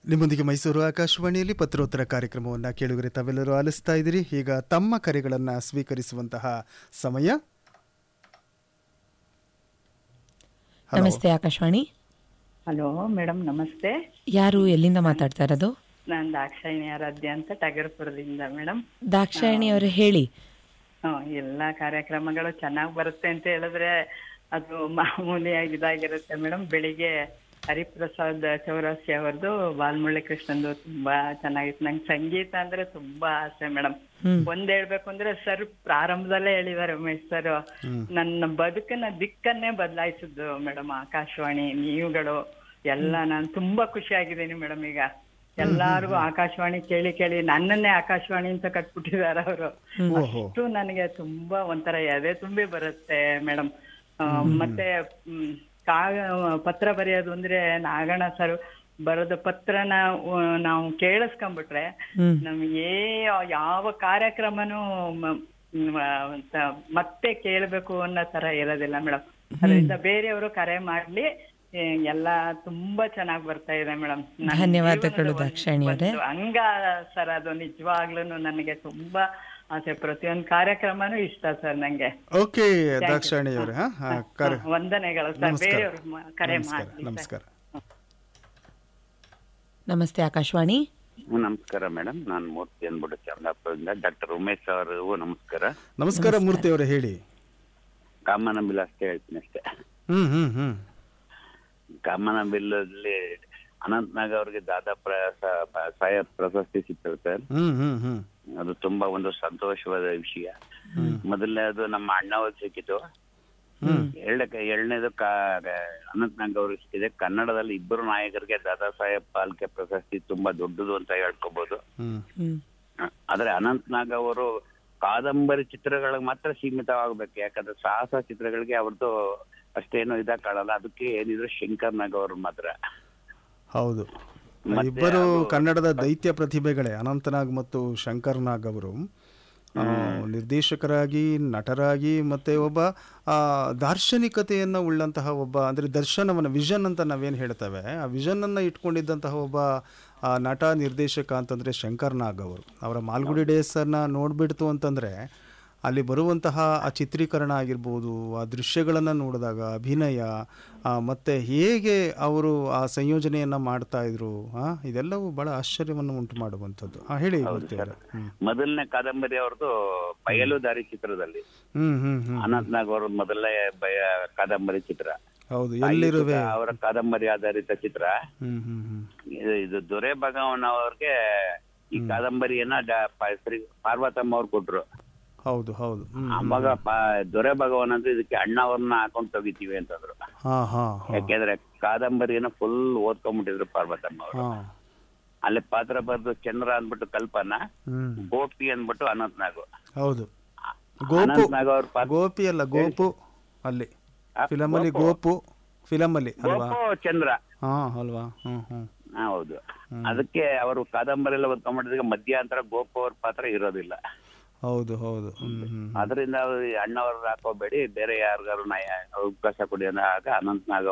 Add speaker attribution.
Speaker 1: ನಿಮ್ಮೊಂದಿಗೆ ಮೈಸೂರು ಆಕಾಶವಾಣಿಯಲ್ಲಿ ಪತ್ರೋತ್ತರ ಕಾರ್ಯಕ್ರಮವನ್ನು ಕೇಳುಗರೆ ತಾವೆಲ್ಲರೂ ಆಲಿಸ್ತಾ ಇದ್ದೀರಿ ಈಗ ತಮ್ಮ ಕರೆಗಳನ್ನು ಸ್ವೀಕರಿಸುವಂತಹ ಸಮಯ ಹಲೋ.
Speaker 2: ನಮಸ್ತೆ ಆಕಾಶವಾಣಿ
Speaker 3: ಹಲೋ ಮೇಡಮ್ ನಮಸ್ತೆ
Speaker 2: ಯಾರು ಎಲ್ಲಿಂದ ಮಾತಾಡ್ತಾ ಇರೋದು
Speaker 3: ನಾನು ದಾಕ್ಷಾಯಿಣಿ ಆರಾಧ್ಯ ಅಂತ ಟಗರ್ಪುರದಿಂದ ಮೇಡಮ್
Speaker 2: ದಾಕ್ಷಾಯಣಿ ಅವರು ಹೇಳಿ
Speaker 3: ಎಲ್ಲ ಕಾರ್ಯಕ್ರಮಗಳು ಚೆನ್ನಾಗಿ ಬರುತ್ತೆ ಅಂತ ಹೇಳಿದ್ರೆ ಅದು ಮಾಮೂಲಿಯಾಗಿ ಇದಾಗಿರುತ್ತೆ ಮೇಡಮ್ ಬೆಳಿಗ್ಗೆ ಹರಿಪ್ರಸಾದ್ ಚೌರಾಸಿ ಅವರದು ಬಾಲ್ಮುಳ್ಳಿ ಕೃಷ್ಣಂದು ತುಂಬಾ ಚೆನ್ನಾಗಿತ್ತು ನಂಗೆ ಸಂಗೀತ ಅಂದ್ರೆ ತುಂಬಾ ಆಸೆ ಮೇಡಮ್ ಒಂದ್ ಹೇಳ್ಬೇಕು ಅಂದ್ರೆ ಸರ್ ಪ್ರಾರಂಭದಲ್ಲೇ ಹೇಳಿದ್ದಾರೆ ಉಮೇಶ್ ಸರ್ ನನ್ನ ಬದುಕನ್ನ ದಿಕ್ಕನ್ನೇ ಬದಲಾಯಿಸಿದ್ದು ಮೇಡಮ್ ಆಕಾಶವಾಣಿ ನೀವುಗಳು ಎಲ್ಲ ನಾನು ತುಂಬಾ ಖುಷಿಯಾಗಿದ್ದೀನಿ ಮೇಡಮ್ ಈಗ ಎಲ್ಲಾರ್ಗು ಆಕಾಶವಾಣಿ ಕೇಳಿ ಕೇಳಿ ನನ್ನನ್ನೇ ಆಕಾಶವಾಣಿ ಅಂತ ಕಟ್ಬಿಟ್ಟಿದ್ದಾರೆ ಅವರು ಅಷ್ಟು ನನಗೆ ತುಂಬಾ ಒಂಥರ ಎದೆ ತುಂಬಿ ಬರುತ್ತೆ ಮೇಡಮ್ ಮತ್ತೆ ಮ್, ಕಾಗ ಪತ್ರ ಬರೆಯೋದು ಅಂದ್ರೆ ನಾಗಣ್ಣ ಸರ್ ಬರೋದು ಪತ್ರನ ಆ, ನಾವು ಕೇಳಿಸ್ಕೊಂಡ್ಬಿಟ್ರೆ ನಮ್ಗೆ ಯಾವ ಕಾರ್ಯಕ್ರಮನೂ ಮ- ಮ್, ಆ, ಅಂತ ಮತ್ತೆ ಕೇಳಬೇಕು ಅನ್ನೋ ತರ ಇರೋದಿಲ್ಲ ಮೇಡಮ್ ಅದರಿಂದ ಬೇರೆಯವರು ಕರೆ ಮಾಡ್ಲಿ ಏ, ಎಲ್ಲ ತುಂಬಾ ಚೆನ್ನಾಗಿ ಬರ್ತಾ ಇದೆ ಮೇಡಮ್
Speaker 2: ಧನ್ಯವಾದಗಳು ದಾಕ್ಷಾಯಣಿ ಅವರೇ.
Speaker 3: ಹಂಗ ಸರ್ ಅದು ನಿಜವಾಗ್ಲೂ ನನಗೆ ತುಂಬಾ ಆಸೆ ಪ್ರತಿಯೊಂದು ಕಾರ್ಯಕ್ರಮನೂ ಇಷ್ಟ ಸರ್ ನಂಗೆ
Speaker 1: ಓಕೆ ದಾಕ್ಷಾಯಣಿ ಅವರೇ ಹಾ ಹಾ, ಕರೆ
Speaker 3: ಹ, ವಂದನೆಗಳು ಸರ್
Speaker 1: ನಮಸ್ಕಾರ.
Speaker 3: ಬೇರೆಯವರು ಮ- ಕರೆ
Speaker 1: ನಮಸ್ಕಾರ
Speaker 3: ಮಾಡಿ
Speaker 1: ನಮಸ್ಕಾರ
Speaker 2: ನಮಸ್ತೆ ಆಕಾಶವಾಣಿ
Speaker 4: ನಮಸ್ಕಾರ ಮೇಡಮ್ ನಾನು ಮೂರ್ತಿ ಅಂದ್ಬಿಟ್ಟು ಚಂದಾಪುರದಿಂದ ಡಾಕ್ಟರ್ ಉಮೇಶ್ ಅವರಿಗೂ ನಮಸ್ಕಾರ
Speaker 1: ನಮಸ್ಕಾರ ಮೂರ್ತಿ ಅವರೇ ಹೇಳಿ
Speaker 4: ಕಾಮನ ಬಿಲ್ ಅಷ್ಟೇ ಹೇಳ್ತೀನಿ ಅಷ್ಟೇ
Speaker 1: ಹ್ಮ್ ಹ್ಮ್ ಹ್ಮ್
Speaker 4: ಕಾಮನ ಬಿಲ್ ಅಲ್ಲಿ ಅನಂತ್ನಾಗ್ ಅವ್ರಿಗೆ ದಾದಾ ಪ್ರಯಾಸ ಸಾಹೇಬ್ ಪ್ರಶಸ್ತಿ ಸಿಗ್ತದೆ ಸರ್
Speaker 1: ಹ್ಮ್ ಹ್ಮ್ ಹ್ಮ್
Speaker 4: ಅದು ತುಂಬಾ ಒಂದು ಸಂತೋಷವಾದ ವಿಷಯ ಮೊದಲನೇದು ನಮ್ಮ ಅಣ್ಣವ್ರಿಗೆ ಸಿಕ್ಕಿತು ಎರಡಕ್ಕೆ ಎರಡನೇದು ಅನಂತ್ನಾಗ್ ಅವ್ರಿಗೆ ಸಿಕ್ಕಿದೆ ಕನ್ನಡದಲ್ಲಿ ಇಬ್ಬರು ನಾಯಕರಿಗೆ ದಾದಾ ಸಾಹೇಬ್ ಪಾಲ್ಕೆ ಪ್ರಶಸ್ತಿ ತುಂಬಾ ದೊಡ್ಡದು ಅಂತ ಹೇಳ್ಕೋಬಹುದು
Speaker 1: ಹ್ಮ್
Speaker 2: ಹ್ಮ್
Speaker 4: ಆದ್ರೆ ಅನಂತ್ನಾಗ್ ಅವರು ಕಾದಂಬರಿ ಚಿತ್ರಗಳಿಗೆ ಮಾತ್ರ ಸೀಮಿತವಾಗಬೇಕು ಯಾಕಂದ್ರೆ ಸಾಹಸ ಚಿತ್ರಗಳಿಗೆ ಅವ್ರದ್ದು ಅಷ್ಟೇನು ಇದಾಗ ಕಾಣಲ್ಲ ಅದಕ್ಕೆ ಏನಿದ್ರು ಶಂಕರ್ ನಾಗ್ ಅವರು ಮಾತ್ರ
Speaker 1: ಹೌದು
Speaker 4: ಮತ್ತೆ
Speaker 1: ಇಬ್ಬರು
Speaker 4: ಅದು-
Speaker 1: ಕನ್ನಡದ ದೈತ್ಯ ಪ್ರತಿಭೆಗಳೇ ಅನಂತನಾಗ್ ಮತ್ತು ಶಂಕರ್ ನಾಗ್ ಅವರು ಆ, ನಿರ್ದೇಶಕರಾಗಿ ನಟರಾಗಿ ಮತ್ತೆ ಒಬ್ಬ ಆ, ದಾರ್ಶನಿಕತೆಯನ್ನು ಉಳ್ಳಂತಹ ಒಬ್ಬ ಅಂದರೆ ದರ್ಶನವನ್ನು ವಿಷನ್ ಅಂತ ನಾವೇನು ಹೇಳ್ತೇವೆ ಆ ವಿಷನನ್ನು ಇಟ್ಕೊಂಡಿದ್ದಂತಹ ಒಬ್ಬ ಆ, ನಟ ನಿರ್ದೇಶಕ ಅಂತಂದರೆ ಶಂಕರ್ ನಾಗ್ ಅವರು ಅವರ ಮಾಲ್ಗುಡಿ ಡೇಸನ್ನು ನೋಡಿಬಿಡ್ತು ಅಂತಂದರೆ ಅಲ್ಲಿ ಬರುವಂತಹ ಆ ಚಿತ್ರೀಕರಣ ಆಗಿರ್ಬೋದು ಆ ದೃಶ್ಯಗಳನ್ನು ನೋಡಿದಾಗ ಅಭಿನಯ ಆ, ಮತ್ತೆ ಹೇಗೆ ಅವರು ಆ ಸಂಯೋಜನೆಯನ್ನು ಮಾಡ್ತಾ ಇದ್ರು ಆ, ಇದೆಲ್ಲವೂ ಬಹಳ ಆಶ್ಚರ್ಯವನ್ನು ಉಂಟು ಮಾಡುವಂಥದ್ದು ಆ, ಹೇಳಿ ಮೂರ್ತಿ ಅವರೇ. ಹ್ಮ್
Speaker 4: ಮೊದಲನೇ ಕಾದಂಬರಿ ಅವ್ರದ್ದು ಬಯಲುದಾರಿ ಚಿತ್ರದಲ್ಲಿ
Speaker 1: ಹ್ಮ್ ಹ್ಮ್ ಹ್ಮ್
Speaker 4: ಅನಂತ್ನಾಗ್ ಅವ್ರ ಮೊದಲನೇ ಬಯ ಕಾದಂಬರಿ ಚಿತ್ರ
Speaker 1: ಹೌದು ಎಲ್ಲಿರುವೆ
Speaker 4: ಅವರ ಕಾದಂಬರಿ ಆಧಾರಿತ ಚಿತ್ರ
Speaker 1: ಹ್ಮ್ ಹ್ಮ್ ಹ್ಮ್
Speaker 4: ಇದು ಇದು ದೊರೆ ಭಗವನ್ ಅವ್ರಿಗೆ ಈ ಕಾದಂಬರಿಯನ್ನ ಡ- ಪ- ಶ್ರೀ ಪಾರ್ವತಮ್ಮ ಅವ್ರು ಕೊಟ್ರು
Speaker 1: ಹೌದು ಹೌದು ಹ್ಮ್
Speaker 4: ಅವಾಗ ಪ- ದೊರೆ ಭಗವನ್ ಅಂದ್ರೆ ಇದಕ್ಕೆ ಅಣ್ಣ ಅವ್ರನ್ನ ಹಾಕೊಂಡ್ ತೆಗಿತೀವಿ ಅಂತಂದ್ರು
Speaker 1: ಹಾ ಹಾ ಹಾ
Speaker 4: ಯಾಕೆಂದ್ರೆ ಕಾದಂಬರಿಯನ್ನ ಫುಲ್ ಓದ್ಕೊಂಡ್ಬಿಟ್ಟಿದ್ರು ಪಾರ್ವತಮ್ಮ ಅವರು
Speaker 1: ಹಾ
Speaker 4: ಅಲ್ಲಿ ಪಾತ್ರ ಬರ್ದು ಚಂದ್ರ ಅಂದ್ಬಿಟ್ಟು ಕಲ್ಪನಾ
Speaker 1: ಹ್ಮ್
Speaker 4: ಗೋಪಿ ಅಂದ್ಬಿಟ್ಟು ಅನಂತ್ನಾಗು
Speaker 1: ಹೌದು ಗೋಪು
Speaker 4: ಅನಂತ್ನಾಗ್ ಅವ್ರ ಪಾತ್ರ
Speaker 1: ಗೋಪಿ ಅಲ್ಲ ಗೋಪು ಅಲ್ಲಿ
Speaker 4: ಆ,
Speaker 1: ಫಿಲಮ್ ಅಲ್ಲಿ
Speaker 4: ಗೋಪು.
Speaker 1: ಗೋಪು ಫಿಲಮ್ ಅಲ್ಲಿ ಅಲ್ವಾ
Speaker 4: ಗೋಪು ಚಂದ್ರ
Speaker 1: ಹಾ ಅಲ್ವಾ ಹ್ಮ್ ಹ್ಮ್
Speaker 4: ಹಾ, ಹೌದು ಅದಕ್ಕೆ ಅವರು ಕಾದಂಬರಿ ಎಲ್ಲ ಓದ್ಕೊಂಡ್ಬಿಟ್ಟಿದ್ರೆ ಮಧ್ಯಾಂತರ ಗೋಪು ಅವ್ರ ಪಾತ್ರ ಇರೋದಿಲ್ಲ
Speaker 1: ಹೌದು ಹೌದು ಹ್ಮ್ ಹ್ಮ್
Speaker 4: ಅದರಿಂದ ಅಣ್ಣವ್ರ ಹಾಕೋಬೇಡಿ ಬೇರೆ ಯಾರಿಗಾರು ನಯ ಅವಕಾಶ ಕೊಡಿ ಅಂದಾಗ ಅನಂತ್ನಾಗ್